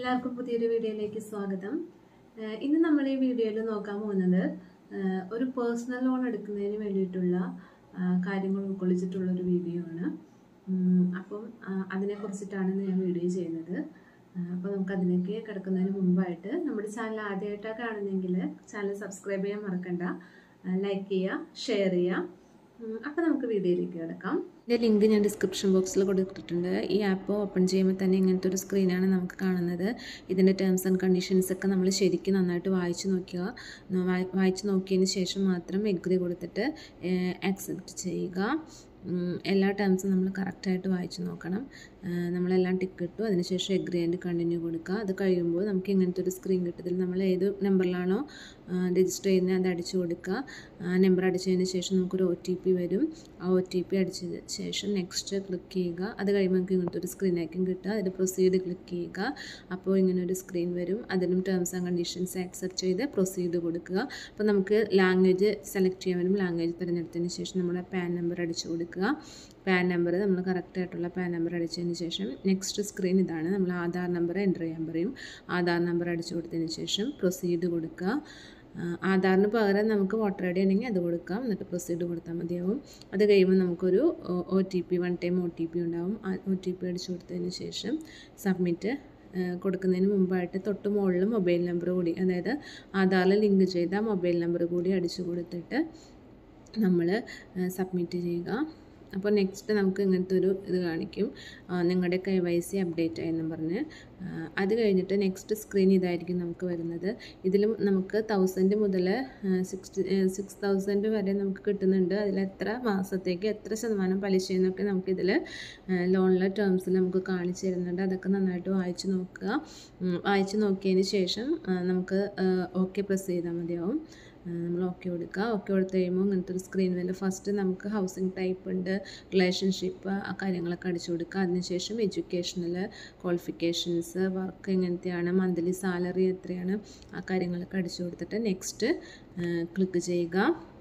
എല്ലാവർക്കും പുതിയൊരു വീഡിയോയിലേക്ക് സ്വാഗതം ഏഹ് ഇന്ന് നമ്മൾ ഈ വീഡിയോയിൽ നോക്കാൻ പോകുന്നത് ഏഹ് ഒരു പേഴ്സണൽ ലോൺ എടുക്കുന്നതിന് വേണ്ടിയിട്ടുള്ള ആഹ് കാര്യങ്ങൾ ഉൾക്കൊള്ളിച്ചിട്ടുള്ള ഒരു വീഡിയോ ആണ് ഉം, അപ്പം ആഹ് അതിനെക്കുറിച്ചിട്ടാണ് ഇന്ന് ഞാൻ വീഡിയോ ചെയ്യുന്നത് ആഹ് അപ്പോൾ നമുക്ക് അതിലേക്ക് കിടക്കുന്നതിന് മുമ്പായിട്ട് നമ്മുടെ ചാനൽ ആദ്യമായിട്ടാണ് കാണുന്നതെങ്കിൽ ചാനൽ സബ്സ്ക്രൈബ് ചെയ്യാൻ മറക്കണ്ട ലൈക്ക് ചെയ്യുക ഷെയർ ചെയ്യുക ഉം, അപ്പോൾ നമുക്ക് വീഡിയോയിലേക്ക് കിടക്കാം ഇതിൻ്റെ ലിങ്ക് ഞാൻ ഡിസ്ക്രിപ്ഷൻ ബോക്സിൽ കൊടുത്തിട്ടുണ്ട് ഈ ആപ്പ് ഓപ്പൺ ചെയ്യുമ്പോൾ തന്നെ ഇങ്ങനത്തെ ഒരു സ്ക്രീനാണ് നമുക്ക് കാണുന്നത് ഇതിൻ്റെ ടേംസ് ആൻഡ് കണ്ടീഷൻസ് ഒക്കെ നമ്മൾ ശരിക്കും നന്നായിട്ട് വായിച്ച് നോക്കുക ന- വായി- വായിച്ച് നോക്കിയതിന് ശേഷം മാത്രം എഗ്രി കൊടുത്തിട്ട് ആക്സെപ്റ്റ് ചെയ്യുക ഉം, എല്ലാ ടേംസും നമ്മൾ കറക്റ്റായിട്ട് വായിച്ച് നോക്കണം ആ, നമ്മളെല്ലാം ടിക്ക് ഇട്ടു അതിനുശേഷം എഗ്രി ആൻഡ് കണ്ടിന്യൂ കൊടുക്കുക അത് കഴിയുമ്പോൾ നമുക്ക് ഇങ്ങനത്തെ ഒരു സ്ക്രീൻ കിട്ടത്തിൽ നമ്മൾ ഏത് നമ്പറിലാണോ രജിസ്റ്റർ ചെയ്യുന്നത് അത് അടിച്ചു കൊടുക്കുക നമ്പർ അടിച്ചതിന് ശേഷം നമുക്കൊരു ഒ ടി പി വരും ആ ഒ ടി പി അടിച്ചതിന് ശേഷം നെക്സ്റ്റ് ക്ലിക്ക് ചെയ്യുക അത് കഴിയുമ്പോൾ നമുക്ക് ഇങ്ങനത്തെ ഒരു സ്ക്രീനായിരിക്കും കിട്ടുക അതിൽ പ്രൊസീഡ് ക്ലിക്ക് ചെയ്യുക അപ്പോൾ ഇങ്ങനെ ഒരു സ്ക്രീൻ വരും അതിലും ടേംസ് ആൻഡ് കണ്ടീഷൻസ് ആക്സെപ്റ്റ് ചെയ്ത് പ്രൊസീഡ് കൊടുക്കുക അപ്പോൾ നമുക്ക് ലാംഗ്വേജ് സെലക്ട് ചെയ്യാൻ വരും ലാംഗ്വേജ് തിരഞ്ഞെടുത്തതിന് ശേഷം നമ്മുടെ പാൻ നമ്പർ അടിച്ചു കൊടുക്കുക പാൻ നമ്പർ നമ്മൾ കറക്റ്റായിട്ടുള്ള പാൻ നമ്പർ അടിച്ചതിന് ശേഷം നെക്സ്റ്റ് സ്ക്രീൻ ഇതാണ് നമ്മൾ ആധാർ നമ്പർ എൻ്റർ ചെയ്യാൻ പറയും ആധാർ നമ്പർ അടിച്ചു കൊടുത്തതിന് ശേഷം പ്രൊസീഡ് കൊടുക്കുക ആ, ആധാറിന് പകരം നമുക്ക് വോട്ടർ ഐ ഡി ഉണ്ടെങ്കിൽ അത് കൊടുക്കാം എന്നിട്ട് പ്രൊസീഡ് കൊടുത്താൽ മതിയാവും അത് കഴിയുമ്പോൾ നമുക്കൊരു O T P one time O T P ഉണ്ടാവും ആ ഒ ടി പി അടിച്ചു കൊടുത്തതിന് ശേഷം സബ്മിറ്റ് കൊടുക്കുന്നതിന് മുമ്പായിട്ട് തൊട്ട് മുകളിൽ മൊബൈൽ നമ്പർ കൂടി അതായത് ആധാറിൽ ലിങ്ക് ചെയ്ത മൊബൈൽ നമ്പർ കൂടി അടിച്ചു കൊടുത്തിട്ട് നമ്മൾ സബ്മിറ്റ് ചെയ്യുക അപ്പോൾ നെക്സ്റ്റ് നമുക്ക് ഇങ്ങനത്തെ ഒരു ഇത് കാണിക്കും ആ, നിങ്ങളുടെ കെ വൈ സി അപ്ഡേറ്റ് ആയെന്നും പറഞ്ഞ് ആ, അത് കഴിഞ്ഞിട്ട് നെക്സ്റ്റ് സ്ക്രീൻ ഇതായിരിക്കും നമുക്ക് വരുന്നത് ഇതിലും നമുക്ക് തൗസൻഡ് മുതൽ സിക്സ്റ്റി സിക്സ് തൗസൻഡ് വരെ നമുക്ക് കിട്ടുന്നുണ്ട് അതിൽ എത്ര മാസത്തേക്ക് എത്ര ശതമാനം പലിശ എന്നൊക്കെ നമുക്കിതിൽ ലോണിലെ ടേംസിൽ നമുക്ക് കാണിച്ചു തരുന്നുണ്ട് അതൊക്കെ നന്നായിട്ട് വായിച്ച് നോക്കുക ഉം, വായിച്ച് നോക്കിയതിന് ശേഷം ആ, നമുക്ക് ഓക്കെ പ്രസ് ചെയ്താൽ മതിയാവും നമ്മൾ ഓക്കെ കൊടുക്കുക ഓക്കെ കൊടുത്ത് കഴിയുമ്പോൾ ഇങ്ങനത്തെ ഒരു സ്ക്രീൻ വരും ഫസ്റ്റ് നമുക്ക് ഹൗസിംഗ് ടൈപ്പ് ഉണ്ട് റിലേഷൻഷിപ്പ് ആ കാര്യങ്ങളൊക്കെ അടിച്ചു കൊടുക്കുക അതിനുശേഷം എഡ്യൂക്കേഷണൽ ക്വാളിഫിക്കേഷൻസ് വർക്ക് എങ്ങനത്തെയാണ് മന്ത്ലി സാലറി എത്രയാണ് ആ കാര്യങ്ങളൊക്കെ അടിച്ചു കൊടുത്തിട്ട് നെക്സ്റ്റ് ക്ലിക്ക് ചെയ്യുക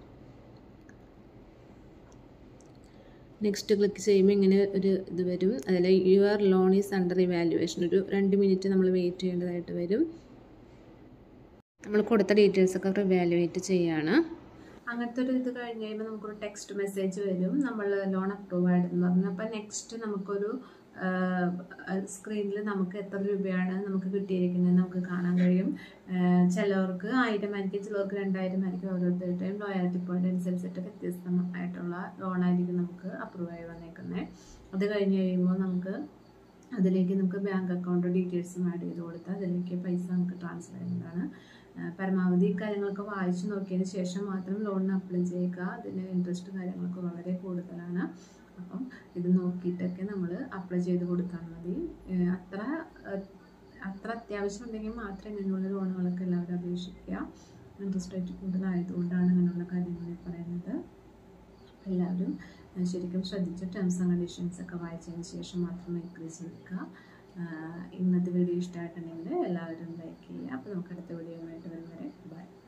നെക്സ്റ്റ് ക്ലിക്ക് ചെയ്യുമ്പോൾ ഇങ്ങനെ ഒരു ഇത് വരും അതിൽ your loan is under evaluation ഒരു രണ്ട് മിനിറ്റ് നമ്മൾ വെയിറ്റ് ചെയ്യേണ്ടതായിട്ട് വരും നമ്മൾ കൊടുത്ത ഡീറ്റെയിൽസ് ഒക്കെ റിവാലുവേറ്റ് ചെയ്യാണ് അങ്ങനത്തെ ഒരു ഇത് കഴിഞ്ഞ് കഴിയുമ്പോൾ നമുക്കൊരു ടെക്സ്റ്റ് മെസ്സേജ് വരും നമ്മൾ ലോൺ അപ്രൂവ് ആയിട്ടെന്ന് പറഞ്ഞു അപ്പോൾ നെക്സ്റ്റ് നമുക്കൊരു സ്ക്രീനിൽ നമുക്ക് എത്ര രൂപയാണ് നമുക്ക് കിട്ടിയിരിക്കുന്നത് നമുക്ക് കാണാൻ കഴിയും ആഹ് ചിലവർക്ക് ആയിരം ആയിരിക്കും ചിലവർക്ക് രണ്ടായിരം ആയിരിക്കും ഓരോരുത്തരുടെയും ലോയാലിറ്റി പോയിന്റ് അനുസരിച്ചിട്ട് വ്യത്യസ്തമായിട്ടുള്ള ലോണായിരിക്കും നമുക്ക് അപ്രൂവ് ആയി വന്നേക്കുന്നത് അത് കഴിഞ്ഞ് കഴിയുമ്പോൾ നമുക്ക് അതിലേക്ക് നമുക്ക് ബാങ്ക് അക്കൗണ്ട് ഡീറ്റെയിൽസും ആഡ് ചെയ്ത് കൊടുത്താൽ അതിലേക്ക് പൈസ നമുക്ക് ട്രാൻസ്ഫർ ചെയ്യുന്നതാണ് ആ, പരമാവധി ഈ കാര്യങ്ങളൊക്കെ വായിച്ചു നോക്കിയതിന് ശേഷം മാത്രം ലോണിന് അപ്ലൈ ചെയ്യുക അതിന് ഇൻട്രസ്റ്റ് കാര്യങ്ങളൊക്കെ വളരെ കൂടുതലാണ് അപ്പം ഇത് നോക്കിയിട്ടൊക്കെ നമ്മൾ അപ്ലൈ ചെയ്ത് കൊടുത്താൽ മതി ഏ, അത്ര ഏ, അത്ര അത്യാവശ്യം ഉണ്ടെങ്കിൽ മാത്രമേ ഇങ്ങനെയുള്ള ലോണുകളൊക്കെ എല്ലാവരും അപേക്ഷിക്കുക ഇൻട്രസ്റ്റ് റേറ്റ് കൂടുതലായതുകൊണ്ടാണ് അങ്ങനെയുള്ള കാര്യങ്ങൾ ഈ പറയുന്നത് എല്ലാവരും ആ, ശരിക്കും ശ്രദ്ധിച്ച് ടേംസ് ആൻഡ് കണ്ടീഷൻസ് ഒക്കെ വായിച്ചതിന് ശേഷം മാത്രം എഗ്രി ചെയ്യുക ആ, ഇന്നത്തെ വീഡിയോ ഇഷ്ടമായിട്ടുണ്ടെങ്കിൽ എല്ലാവരും ലൈക്ക് ചെയ്യുക അപ്പോൾ നമുക്ക് അടുത്ത വീഡിയോയുമായിട്ട് വരും വരെ ബൈ